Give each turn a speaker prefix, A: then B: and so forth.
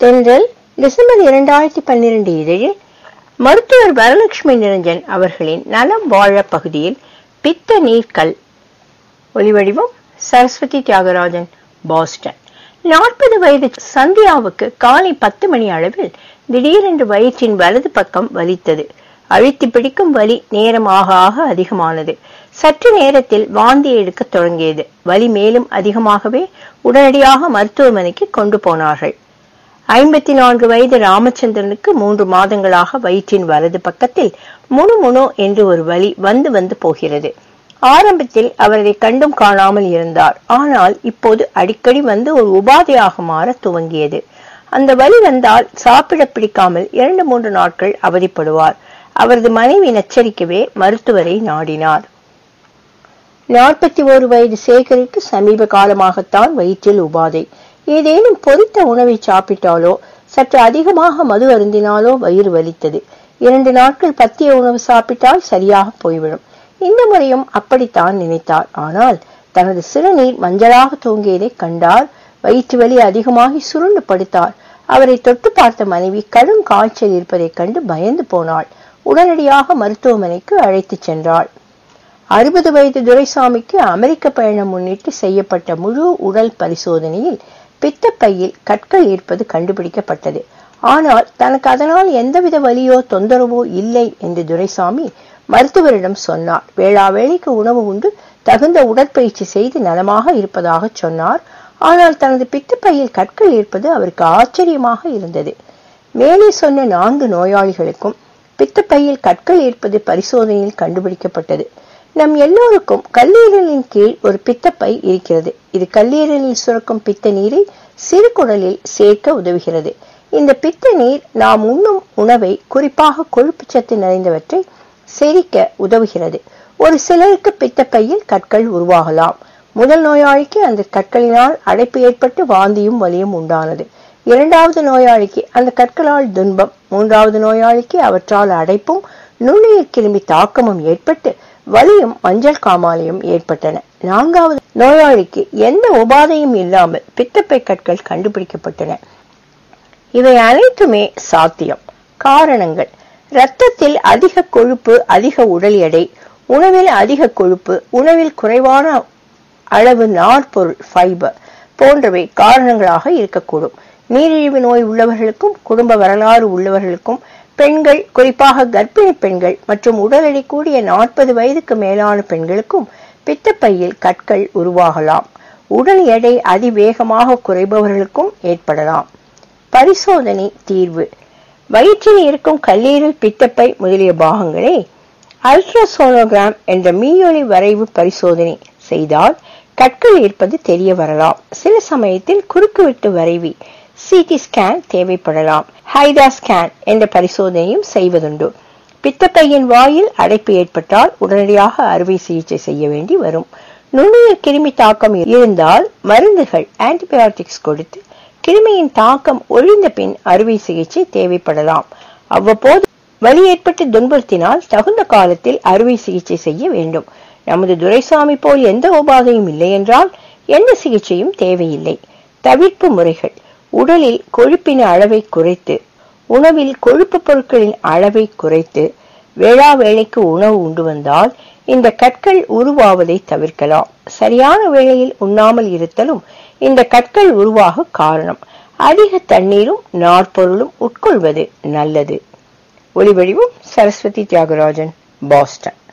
A: தென்றல் டிசம்பர் இரண்டாயிரத்தி பன்னிரண்டு இதழில் மருத்துவர் வரலட்சுமி நிரஞ்சன் அவர்களின் நலம் வாழ பகுதியில் பித்த நீர்க்கல் ஒலிவடிவம் சரஸ்வதி தியாகராஜன் பாஸ்டன் நாற்பது வயது சந்தியாவுக்கு காலை பத்து மணி அளவில் திடீரென்று வயிற்றின் வலது பக்கம் வலித்தது அழுத்தி பிடிக்கும் வலி நேரம் ஆக ஆக அதிகமானது சற்று நேரத்தில் வாந்தி எடுக்க தொடங்கியது வலி மேலும் அதிகமாகவே உடனடியாக மருத்துவமனைக்கு கொண்டு போனார்கள் ஐம்பத்தி நான்கு வயது ராமச்சந்திரனுக்கு மூன்று மாதங்களாக வயிற்றின் வலது பக்கத்தில் முணு முணு என்று ஒரு வலி வந்து வந்து போகிறது ஆரம்பத்தில் அவரதை கண்டும் காணாமல் இருந்தார் ஆனால் இப்போது அடிக்கடி வந்து ஒரு உபாதையாக மாற துவங்கியது அந்த வலி வந்தால் சாப்பிட பிடிக்காமல் இரண்டு மூன்று நாட்கள் அவதிப்படுவார் அவரது மனைவி நச்சரிக்கவே மருத்துவரை நாடினார் நாற்பத்தி ஒரு வயது சேகருக்கு சமீப காலமாகத்தான் வயிற்றில் உபாதை ஏதேனும் பொரித்த உணவை சாப்பிட்டாலோ சற்று அதிகமாக மது அருந்தினாலோ வயிறு வலித்தது இரண்டு நாட்கள் பத்திய உணவு சாப்பிட்டால் சரியாக போய்விடும் இந்த முறையும் அப்படித்தான் நினைத்தார் ஆனால் தனது சிறுநீர் மஞ்சளாக தூங்கியதை கண்டார் வயிற்று வலி அதிகமாகி சுருண்டு படுத்தார் அவரை தொட்டு பார்த்த மனைவி கடும் காய்ச்சல் இருப்பதைக் கண்டு பயந்து போனாள் உடனடியாக மருத்துவமனைக்கு அழைத்துச் சென்றாள் அறுபது வயது துரைசாமிக்கு அமெரிக்க பயணம் முன்னிட்டு செய்யப்பட்ட முழு உடல் பரிசோதனையில் பித்தப்பையில் கற்கள் இருப்பது கண்டுபிடிக்கப்பட்டது ஆனால் தனக்கு அதனால் எந்தவித வலியோ தொந்தரவோ இல்லை என்று துரைசாமி மருத்துவரிடம் சொன்னார் வேளா வேளைக்கு உணவு உண்டு தகுந்த உடற்பயிற்சி செய்து நலமாக இருப்பதாக சொன்னார் ஆனால் தனது பித்தப்பையில் கற்கள் இருப்பது அவருக்கு ஆச்சரியமாக இருந்தது மேலே சொன்ன நான்கு நோயாளிகளுக்கும் பித்தப்பையில் கற்கள் இருப்பது பரிசோதனையில் கண்டுபிடிக்கப்பட்டது நம் எல்லோருக்கும் கல்லீரலின் கீழ் ஒரு பித்தப்பை இருக்கிறது இது கல்லீரலில் சுரக்கும் பித்த நீரை சிறு குடலில் சேர்க்க உதவுகிறது இந்த பித்த நீர் நாம் உண்ணும் உணவை குறிப்பாக கொழுப்பு சத்து நிறைந்தவற்றை செரிக்க உதவுகிறது ஒரு சிலருக்கு பித்தப்பையில் கற்கள் உருவாகலாம் முதல் நோயாளிக்கு அந்த கற்களினால் அடைப்பு ஏற்பட்டு வாந்தியும் வலியும் உண்டானது இரண்டாவது நோயாளிக்கு அந்த கற்களால் துன்பம் மூன்றாவது நோயாளிக்கு அவற்றால் அடைப்பும் நுண்ணுயிர் கிருமி தாக்கமும் ஏற்பட்டு வலியும் மஞ்சள் காமாலையும் ஏற்பட்டன நான்காவது நோயாளிக்கு எந்த உபாதையும் இல்லாமல் பித்தப்பை கற்கள் கண்டுபிடிக்கப்பட்டன இவை அனைத்துமே சாத்தியம் காரணங்கள் இரத்தத்தில் அதிக கொழுப்பு அதிக உடல் எடை உணவில் அதிக கொழுப்பு உணவில் குறைவான அளவு நார்பொருள் ஃபைபர் போன்றவை காரணங்களாக இருக்கக்கூடும் நீரிழிவு நோய் உள்ளவர்களுக்கும் குடும்ப வரலாறு உள்ளவர்களுக்கும் பெண்கள் குறிப்பாக கர்ப்பிணி பெண்கள் மற்றும் உடல் எடை கூடிய நாற்பது வயதுக்கு மேலான பெண்களுக்கும் பித்தப்பையில் கற்கள் உருவாகலாம் உடல் எடை அதிவேகமாக குறைபவர்களுக்கும் ஏற்படலாம் பரிசோதனை தீர்வு வயிற்றில் இருக்கும் கல்லீரல் பித்தப்பை முதலிய பாகங்களை அல்ட்ராசோனோகிராம் என்ற மீயொலி வரைவு பரிசோதனை செய்தால் கற்கள் இருப்பது தெரிய வரலாம் சில சமயத்தில் குறுக்குவெட்டு வரைவி சிடி ஸ்கேன் தேவைப்படலாம் ஹைடா ஸ்கேன் என்ற பரிசோதனையும் செய்வதுண்டு பித்தப்பையின் வாயில் அடைப்பு ஏற்பட்டால் உடனடியாக அறுவை சிகிச்சை செய்ய வேண்டி வரும் நுண்ணுயிர் கிருமி தாக்கம் இருந்தால் மருந்துகள் ஆன்டிபயோட்டிக்ஸ் கொடுத்து கிருமியின் தாக்கம் ஒழிந்த பின் அறுவை சிகிச்சை தேவைப்படலாம் அவ்வப்போது வலி ஏற்பட்டு துன்புறுத்தினால் தகுந்த காலத்தில் அறுவை சிகிச்சை செய்ய வேண்டும் நமது துரைசாமி போல் எந்த உபாதையும் இல்லை என்றால் எந்த சிகிச்சையும் தேவையில்லை தவிர்ப்பு முறைகள் உடலில் கொழுப்பின் அளவை குறைத்து உணவில் கொழுப்பு பொருட்களின் அளவை குறைத்து வேளா வேளைக்கு உணவு உண்டு வந்தால் இந்த கற்கள் உருவாவதை தவிர்க்கலாம் சரியான வேளையில் உண்ணாமல் இருத்தலும் இந்த கற்கள் உருவாக காரணம் அதிக தண்ணீரும் நார்பொருளும் உட்கொள்வது நல்லது ஒளிவடிவும் சரஸ்வதி தியாகராஜன் பாஸ்டன்